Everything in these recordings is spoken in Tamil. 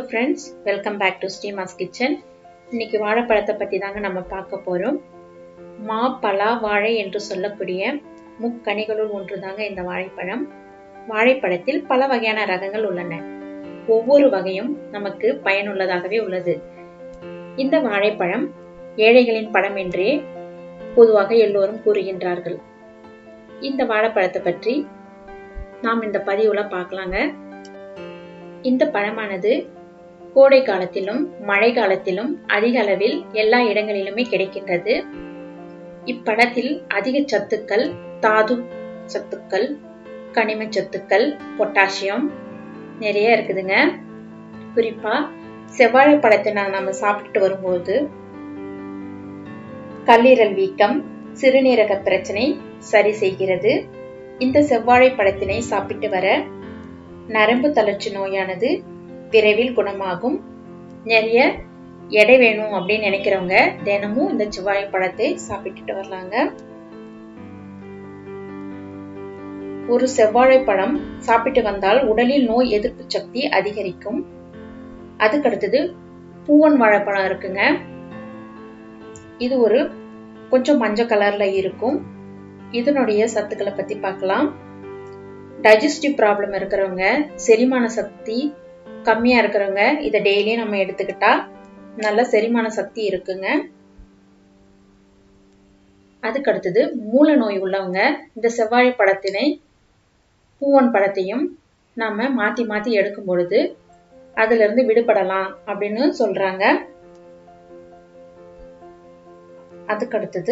friends welcome back to Srima's kitchen இன்னைக்கு வாழைப்பழத்தை பற்றி தாங்க நம்ம பார்க்க போகிறோம் மா பலா வாழை என்று சொல்லக்கூடிய முக்கனிகளுள் ஒன்று தாங்க இந்த வாழைப்பழம் வாழைப்பழத்தில் பல வகையான ரகங்கள் உள்ளன ஒவ்வொரு வகையும் நமக்கு பயனுள்ளதாகவே உள்ளது இந்த வாழைப்பழம் ஏழைகளின் பழம் என்றே பொதுவாக எல்லோரும் கூறுகின்றார்கள் இந்த வாழைப்பழத்தை பற்றி நாம் இந்த பதிவுல பார்க்கலாங்க இந்த பழமானது கோடை காலத்திலும் மழை காலத்திலும் அதிக அளவில் எல்லா இடங்களிலுமே கிடைக்கின்றது இப்பழத்தில் அதிக சத்துக்கள் தாது சத்துக்கள் கனிம சத்துக்கள் பொட்டாசியம் நிறைய இருக்குதுங்க குறிப்பா செவ்வாழை பழத்தை நான் நம்ம சாப்பிட்டுட்டு வரும்போது கல்லீரல் வீக்கம் சிறுநீரக பிரச்சனை சரி செய்கிறது இந்த செவ்வாழை பழத்தினை சாப்பிட்டு வர நரம்பு தளர்ச்சி நோயானது விரைவில் குணமாகும் நிறைய எடை வேணும் அப்படின்னு நினைக்கிறவங்க தினமும் இந்த செவ்வாழை பழத்தை சாப்பிட்டுட்டு வரலாங்க ஒரு செவ்வாழை பழம் சாப்பிட்டு வந்தால் உடலில் நோய் எதிர்ப்பு சக்தி அதிகரிக்கும் அதுக்கடுத்தது பூவன் வாழைப்பழம் இருக்குங்க இது ஒரு கொஞ்சம் மஞ்சள் கலர்ல இருக்கும் இதனுடைய சத்துக்களை பத்தி பார்க்கலாம் டைஜஸ்டிவ் ப்ராப்ளம் இருக்கிறவங்க செரிமான சக்தி கம்மியா இருக்கிறவங்க இதை டெய்லியும் நம்ம எடுத்துக்கிட்டா நல்ல செரிமான சக்தி இருக்குங்க அதுக்கு அடுத்தது மூல நோய் உள்ளவங்க இந்த செவ்வாழை பழத்தினை பூவன் பழத்தையும் நாம மாத்தி மாத்தி எடுக்கும் பொழுது அதுல இருந்து விடுபடலாம் அப்படின்னு சொல்றாங்க அதுக்கு அடுத்தது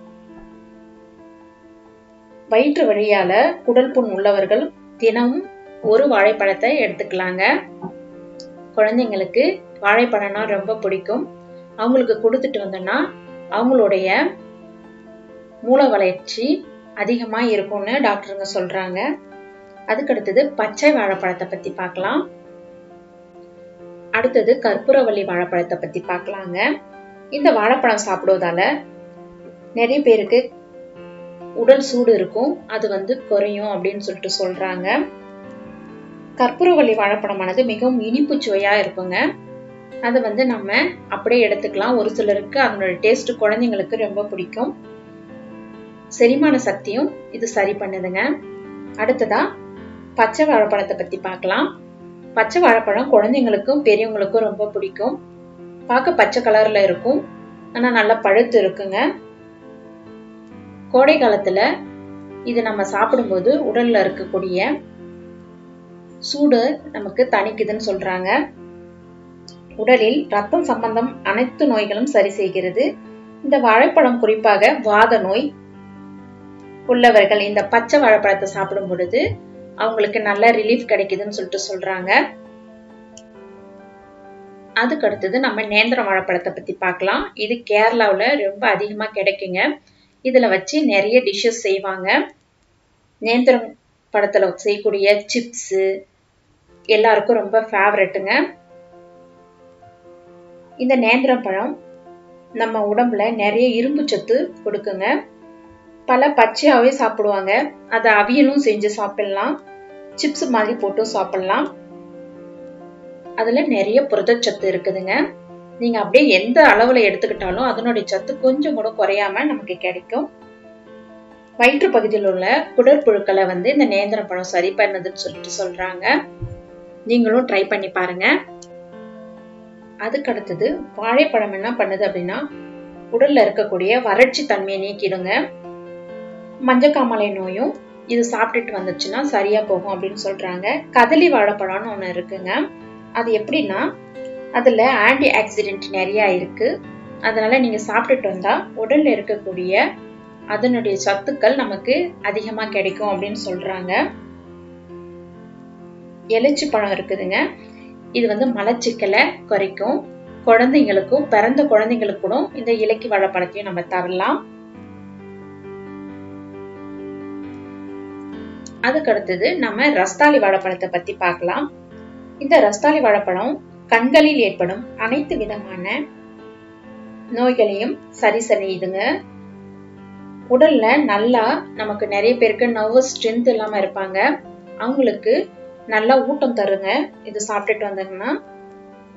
வயிற்று வழியால குடல் புண் உள்ளவர்கள் தினமும் ஒரு வாழைப்பழத்தை எடுத்துக்கலாங்க குழந்தைங்களுக்கு வாழைப்பழம்னா ரொம்ப பிடிக்கும் அவங்களுக்கு கொடுத்துட்டு வந்தோம்னா அவங்களுடைய மூல வளர்ச்சி அதிகமா இருக்கும்னு டாக்டருங்க சொல்றாங்க அதுக்கடுத்தது பச்சை வாழைப்பழத்தை பத்தி பார்க்கலாம் அடுத்தது கற்பூரவள்ளி வாழைப்பழத்தை பத்தி பார்க்கலாங்க இந்த வாழைப்பழம் சாப்பிடுவதால நிறைய பேருக்கு உடல் சூடு இருக்கும் அது வந்து குறையும் அப்படின்னு சொல்லிட்டு சொல்றாங்க கற்பூரவள்ளி வாழைப்பழமானது மிகவும் இனிப்பு சுவையா இருக்குங்க அது வந்து நம்ம அப்படியே எடுத்துக்கலாம் ஒரு சிலருக்கு அதனோட டேஸ்ட் குழந்தைங்களுக்கு ரொம்ப பிடிக்கும் செரிமான சக்தியும் இது சரி பண்ணுதுங்க அடுத்ததா பச்சை வாழைப்பழத்தை பத்தி பார்க்கலாம் பச்சை வாழைப்பழம் குழந்தைங்களுக்கும் பெரியவங்களுக்கும் ரொம்ப பிடிக்கும் பார்க்க பச்சை கலர்ல இருக்கும் ஆனா நல்லா பழுத்து இருக்குங்க கோடை காலத்துல இது நம்ம சாப்பிடும்போது உடல்ல இருக்கக்கூடிய சூடு நமக்கு தணிக்குதுன்னு சொல்றாங்க உடலில் ரத்தம் சம்பந்தம் அனைத்து நோய்களும் சரி செய்கிறது இந்த வாழைப்பழம் குறிப்பாக வாத நோய் உள்ளவர்கள் இந்த பச்சை வாழைப்பழத்தை சாப்பிடும் பொழுது அவங்களுக்கு நல்ல ரிலீஃப் கிடைக்குதுன்னு சொல்லிட்டு சொல்றாங்க அதுக்கு அடுத்தது நம்ம நேந்திரம் வாழைப்பழத்தை பத்தி பார்க்கலாம் இது கேரளாவில் ரொம்ப அதிகமா கிடைக்குங்க இதுல வச்சு நிறைய டிஷ்ஷஸ் செய்வாங்க நேந்திரம் படத்துல செய்யக்கூடிய சிப்ஸு எல்லாருக்கும் ரொம்ப ஃபேவரட்டுங்க இந்த நேந்திரம் பழம் நம்ம உடம்புல நிறைய இரும்பு சத்து கொடுக்குங்க பல பச்சையாவே சாப்பிடுவாங்க அதை அவியலும் செஞ்சு சாப்பிடலாம் சிப்ஸ் மாதிரி போட்டும் சாப்பிடலாம் அதுல நிறைய புரதச்சத்து இருக்குதுங்க நீங்க அப்படியே எந்த அளவுல எடுத்துக்கிட்டாலும் அதனுடைய சத்து கொஞ்சம் கூட குறையாம நமக்கு கிடைக்கும் வயிற்று பகுதியில் உள்ள குடற்புழுக்களை வந்து இந்த நேந்திர பழம் சரி பண்ணுதுன்னு சொல்லிட்டு சொல்றாங்க நீங்களும் ட்ரை பண்ணி பாருங்க அதுக்கு அடுத்தது வாழைப்பழம் என்ன பண்ணுது அப்படின்னா உடல்ல இருக்கக்கூடிய வறட்சி தன்மையை நீக்கிடுங்க மஞ்சக்காமலை நோயும் இது சாப்பிட்டுட்டு வந்துச்சுன்னா சரியா போகும் அப்படின்னு சொல்றாங்க கதலி வாழைப்பழம்னு ஒண்ணு இருக்குங்க அது எப்படின்னா அதுல ஆன்டி ஆக்சிடென்ட் நிறைய இருக்கு அதனால நீங்க சாப்பிட்டுட்டு வந்தா உடல்ல இருக்கக்கூடிய அதனுடைய சத்துக்கள் நமக்கு அதிகமா கிடைக்கும் அப்படின்னு சொல்றாங்க எலிச்சி பழம் இருக்குதுங்க இது வந்து மலச்சிக்கலை குறைக்கும் குழந்தைங்களுக்கும் பிறந்த குழந்தைங்களுக்கு கூட இந்த இலக்கி வாழைப்பழத்தையும் நம்ம தரலாம் அதுக்கு அடுத்தது நம்ம ரஸ்தாலி வாழைப்பழத்தை பத்தி பார்க்கலாம் இந்த ரஸ்தாலி வாழைப்பழம் கண்களில் ஏற்படும் அனைத்து விதமான நோய்களையும் சரி செய்யுதுங்க உடல்ல நல்லா நமக்கு நிறைய பேருக்கு நர்வஸ் ஸ்ட்ரென்த் இல்லாம இருப்பாங்க அவங்களுக்கு நல்லா ஊட்டம் தருங்க இது சாப்பிட்டுட்டு வந்தாங்கன்னா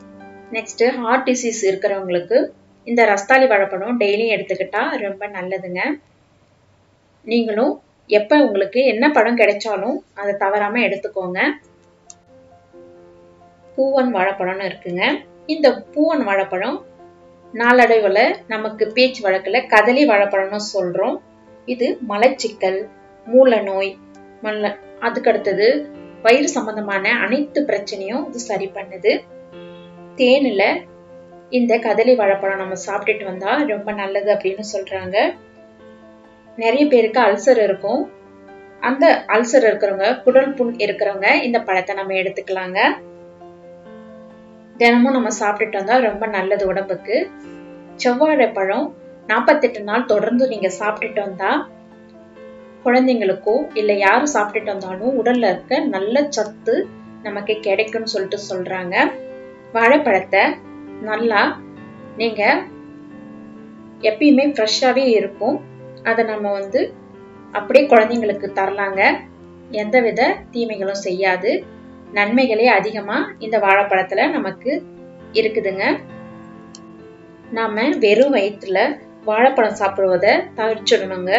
நெக்ஸ்ட்டு ஹார்ட் டிசீஸ் இருக்கிறவங்களுக்கு இந்த ரஸ்தாளி வாழைப்பழம் டெய்லியும் எடுத்துக்கிட்டா ரொம்ப நல்லதுங்க நீங்களும் எப்போ உங்களுக்கு என்ன பழம் கிடைச்சாலும் அதை தவறாமல் எடுத்துக்கோங்க பூவன் வாழைப்பழம்னு இருக்குங்க இந்த பூவன் வாழைப்பழம் நாளடைவில் நமக்கு பேச்சு வழக்கில் கதலி வாழைப்பழம்னு சொல்கிறோம் இது மலச்சிக்கல் மூல நோய் மல்ல அதுக்கடுத்தது வயிறு சம்பந்தமான அனைத்து பிரச்சனையும் இது சரி பண்ணுது தேனில் இந்த கதலி வாழைப்பழம் நம்ம சாப்பிட்டுட்டு வந்தா ரொம்ப நல்லது அப்படின்னு சொல்றாங்க நிறைய பேருக்கு அல்சர் இருக்கும் அந்த அல்சர் இருக்கிறவங்க குடல் புண் இருக்கிறவங்க இந்த பழத்தை நம்ம எடுத்துக்கலாங்க தினமும் நம்ம சாப்பிட்டுட்டு வந்தா ரொம்ப நல்லது உடம்புக்கு செவ்வாழை பழம் நாற்பத்தெட்டு நாள் தொடர்ந்து நீங்க சாப்பிட்டுட்டு வந்தா குழந்தைங்களுக்கோ இல்லை யாரும் சாப்பிட்டுட்டு வந்தாலும் உடல்ல இருக்க நல்ல சத்து நமக்கு கிடைக்கும்னு சொல்லிட்டு சொல்றாங்க வாழைப்பழத்தை நல்லா நீங்க எப்பயுமே ஃப்ரெஷ்ஷாகவே இருக்கும் அதை நம்ம வந்து அப்படியே குழந்தைங்களுக்கு தரலாங்க எந்தவித தீமைகளும் செய்யாது நன்மைகளே அதிகமாக இந்த வாழைப்பழத்தில் நமக்கு இருக்குதுங்க நாம் வெறும் வயிற்றுல வாழைப்பழம் சாப்பிடுவதை தவிர்ச்சிடணுங்க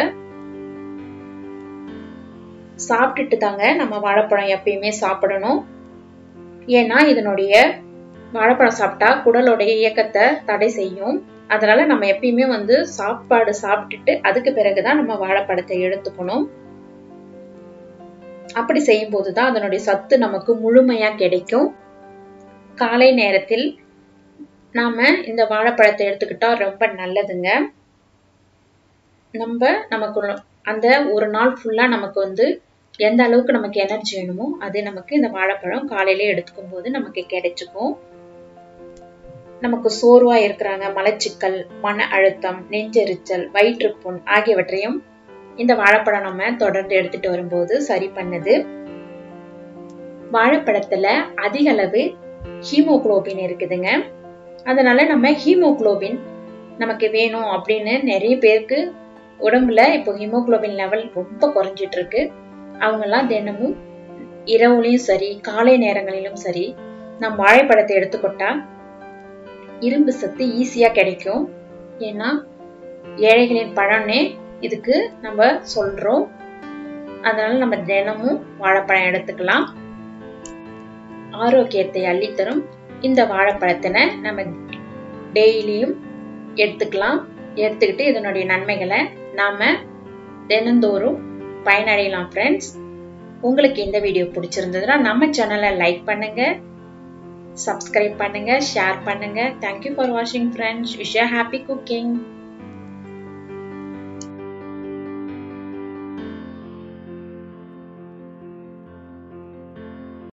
சாப்பிட்டுட்டு தாங்க நம்ம வாழைப்பழம் எப்பயுமே சாப்பிடணும் ஏன்னா இதனுடைய வாழைப்பழம் சாப்பிட்டா குடலுடைய இயக்கத்தை தடை செய்யும் அதனால நம்ம எப்பயுமே வந்து சாப்பாடு சாப்பிட்டுட்டு அதுக்கு பிறகுதான் நம்ம வாழைப்பழத்தை எடுத்துக்கணும் அப்படி செய்யும் போதுதான் அதனுடைய சத்து நமக்கு முழுமையா கிடைக்கும் காலை நேரத்தில் நாம இந்த வாழைப்பழத்தை எடுத்துக்கிட்டா ரொம்ப நல்லதுங்க நம்ம நமக்கு அந்த ஒரு நாள் ஃபுல்லா நமக்கு வந்து எந்த அளவுக்கு நமக்கு எனர்ஜி வேணுமோ அது நமக்கு இந்த வாழைப்பழம் காலையில எடுத்துக்கும் போது நமக்கு கிடைச்சிக்கும் நமக்கு சோர்வா இருக்கிறாங்க மலச்சிக்கல் மன அழுத்தம் நெஞ்செரிச்சல் வயிற்றுப்புண் ஆகியவற்றையும் இந்த வாழைப்பழம் நம்ம தொடர்ந்து எடுத்துட்டு வரும்போது சரி பண்ணுது வாழைப்பழத்துல அதிக அளவு ஹீமோகுளோபின் இருக்குதுங்க அதனால நம்ம ஹீமோகுளோபின் நமக்கு வேணும் அப்படின்னு நிறைய பேருக்கு உடம்புல இப்போ ஹீமோகுளோபின் லெவல் ரொம்ப குறைஞ்சிட்டு இருக்கு அவங்கெல்லாம் தினமும் இரவுலையும் சரி காலை நேரங்களிலும் சரி நம் வாழைப்பழத்தை எடுத்துக்கொட்டா இரும்பு சத்து ஈஸியா கிடைக்கும் ஏன்னா ஏழைகளின் பழம்னே இதுக்கு நம்ம சொல்றோம் அதனால நம்ம தினமும் வாழைப்பழம் எடுத்துக்கலாம் ஆரோக்கியத்தை அள்ளித்தரும் இந்த வாழைப்பழத்தினை நம்ம டெய்லியும் எடுத்துக்கலாம் எடுத்துக்கிட்டு இதனுடைய நன்மைகளை நாம தினந்தோறும் பயனடையலாம் ஃப்ரெண்ட்ஸ் உங்களுக்கு இந்த வீடியோ பிடிச்சிருந்ததுன்னா நம்ம சேனலை லைக் பண்ணுங்க சப்ஸ்கிரைப் பண்ணுங்க ஷேர் பண்ணுங்க தேங்க்யூ ஃபார் வாட்சிங் ஃப்ரெண்ட்ஸ் விஷ் ஹாப்பி குக்கிங்